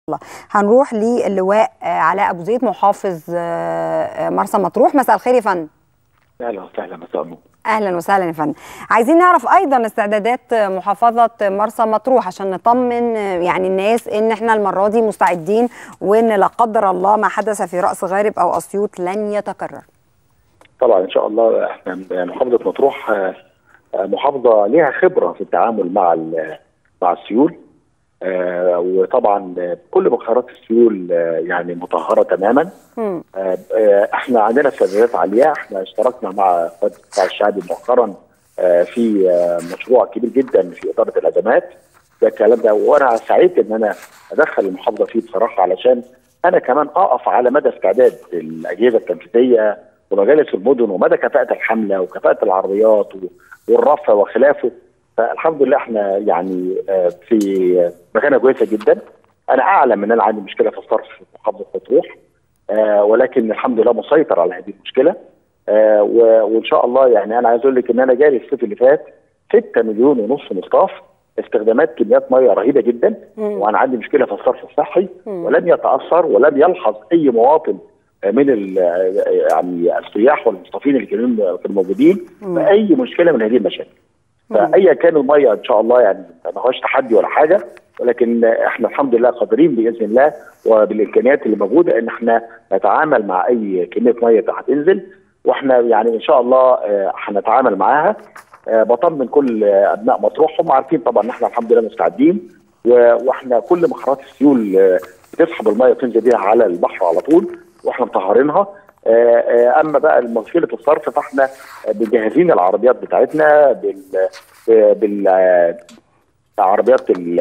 الله هنروح للواء علاء ابو زيد محافظ مرسى مطروح مساء الخير يا فندم اهلا وسهلا مساء النور اهلا وسهلا يا فندم عايزين نعرف ايضا استعدادات محافظه مرسى مطروح عشان نطمن يعني الناس ان احنا المره دي مستعدين وان لا قدر الله ما حدث في راس غارب او اسيوط لن يتكرر طبعا ان شاء الله احنا محافظه مطروح محافظه ليها خبره في التعامل مع مع السيول آه وطبعا كل بخارات السيول آه يعني مطهره تماما آه آه احنا عندنا استعدادات عاليه احنا اشتركنا مع الدفاع الشعبي مؤخرا آه في آه مشروع كبير جدا في اداره الازمات ده الكلام ده وانا سعيد ان انا ادخل المحافظه فيه بصراحه علشان انا كمان اقف على مدى استعداد الاجهزه التنفيذيه ومجالس المدن ومدى كفاءه الحمله وكفاءه العربيات والرفع وخلافه فالحمد لله احنا يعني في مكانه كويسه جدا انا اعلم ان انا عندي مشكله في الصرف في محافظه مطروح آه ولكن الحمد لله مسيطر على هذه المشكله آه وان شاء الله يعني انا عايز اقول لك ان انا جالي الصيف اللي فات 6 مليون ونص مصطاف استخدامات كميات ميه رهيبه جدا مم. وانا عندي مشكله في الصرف الصحي مم. ولم يتاثر ولم يلحظ اي مواطن من يعني السياح والمصطفين اللي كانوا موجودين باي مشكله من هذه المشاكل. فايا كان الميه ان شاء الله يعني ما هوش تحدي ولا حاجه ولكن احنا الحمد لله قادرين باذن الله وبالامكانيات اللي موجوده ان احنا نتعامل مع اي كميه ميه هتنزل واحنا يعني ان شاء الله هنتعامل معاها بطمن كل ابناء مطروح هم عارفين طبعا ان احنا الحمد لله مستعدين واحنا كل مخرات السيول بتسحب الميه وتنزل بيها على البحر على طول واحنا مطهرينها اما بقى مشكله الصرف فاحنا مجهزين العربيات بتاعتنا بال بال عربيات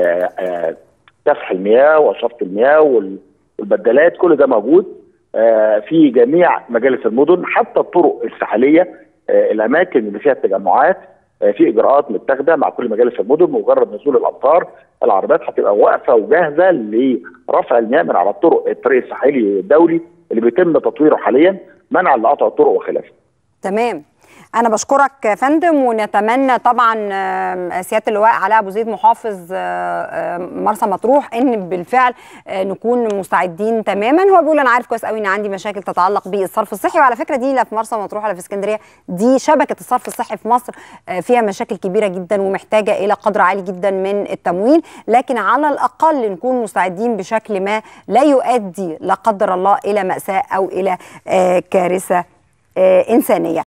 سفح المياه وشفط المياه والبدلات كل ده موجود في جميع مجالس المدن حتى الطرق الساحليه الاماكن اللي فيها التجمعات في اجراءات متاخده مع كل مجالس المدن مجرد نزول الامطار العربيات هتبقى واقفه وجاهزه لرفع المياه من على الطرق الطريق الساحلي الدولي اللي بيتم تطويره حاليا منعا لقطع الطرق وخلافه. تمام. أنا بشكرك يا فندم ونتمنى طبعا سيادة اللواء علاء أبو زيد محافظ مرسى مطروح إن بالفعل نكون مستعدين تماما هو بيقول أنا عارف كويس قوي إن عندي مشاكل تتعلق بالصرف الصحي وعلى فكرة دي لا في مرسى مطروح ولا في اسكندرية دي شبكة الصرف الصحي في مصر فيها مشاكل كبيرة جدا ومحتاجة إلى قدر عالي جدا من التمويل لكن على الأقل نكون مستعدين بشكل ما لا يؤدي لا قدر الله إلى مأساة أو إلى كارثة إنسانية